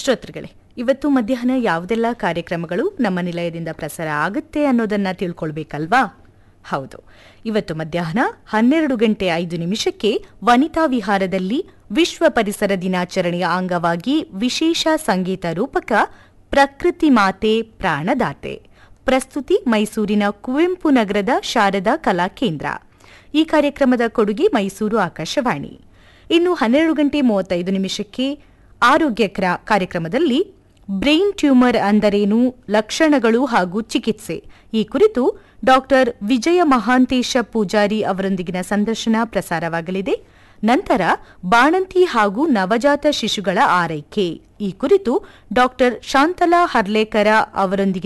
ಶ್ರೋತೃಗಳೇ ಇವತ್ತು ಮಧ್ಯಾಹ್ನ ಯಾವುದೆಲ್ಲ ಕಾರ್ಯಕ್ರಮಗಳು ನಮ್ಮ ನಿಲಯದಿಂದ ಪ್ರಸಾರ ಆಗುತ್ತೆ ಅನ್ನೋದನ್ನ ತಿಳ್ಕೊಳ್ಬೇಕಲ್ವಾ ಹೌದು ಇವತ್ತು ಮಧ್ಯಾಹ್ನ ಹನ್ನೆರಡು ಗಂಟೆ ಐದು ನಿಮಿಷಕ್ಕೆ ವನಿತಾ ವಿಹಾರದಲ್ಲಿ ವಿಶ್ವ ಪರಿಸರ ದಿನಾಚರಣೆಯ ಅಂಗವಾಗಿ ವಿಶೇಷ ಸಂಗೀತ ರೂಪಕ ಪ್ರಕೃತಿ ಮಾತೆ ಪ್ರಾಣದಾತೆ ಪ್ರಸ್ತುತಿ ಮೈಸೂರಿನ ಕುವೆಂಪು ನಗರದ ಶಾರದಾ ಕಲಾ ಕೇಂದ್ರ ಈ ಕಾರ್ಯಕ್ರಮದ ಕೊಡುಗೆ ಮೈಸೂರು ಆಕಾಶವಾಣಿ ಇನ್ನು ಹನ್ನೆರಡು ಗಂಟೆ ಮೂವತ್ತೈದು ನಿಮಿಷಕ್ಕೆ ಆರೋಗ್ಯಕರ ಕಾರ್ಯಕ್ರಮದಲ್ಲಿ ಬ್ರೈನ್ ಟ್ಯೂಮರ್ ಅಂದರೇನು ಲಕ್ಷಣಗಳು ಹಾಗೂ ಚಿಕಿತ್ಸೆ ಈ ಕುರಿತು ಡಾಕ್ಟರ್ ವಿಜಯ ಮಹಾಂತೇಶ ಪೂಜಾರಿ ಅವರೊಂದಿಗಿನ ಸಂದರ್ಶನ ಪ್ರಸಾರವಾಗಲಿದೆ ನಂತರ ಬಾಣಂತಿ ಹಾಗೂ ನವಜಾತ ಶಿಶುಗಳ ಆರೈಕೆ ಈ ಕುರಿತು ಡಾಕ್ಟರ್ ಶಾಂತಲಾ ಹರ್ಲೇಕರ ಅವರೊಂದಿಗಿನ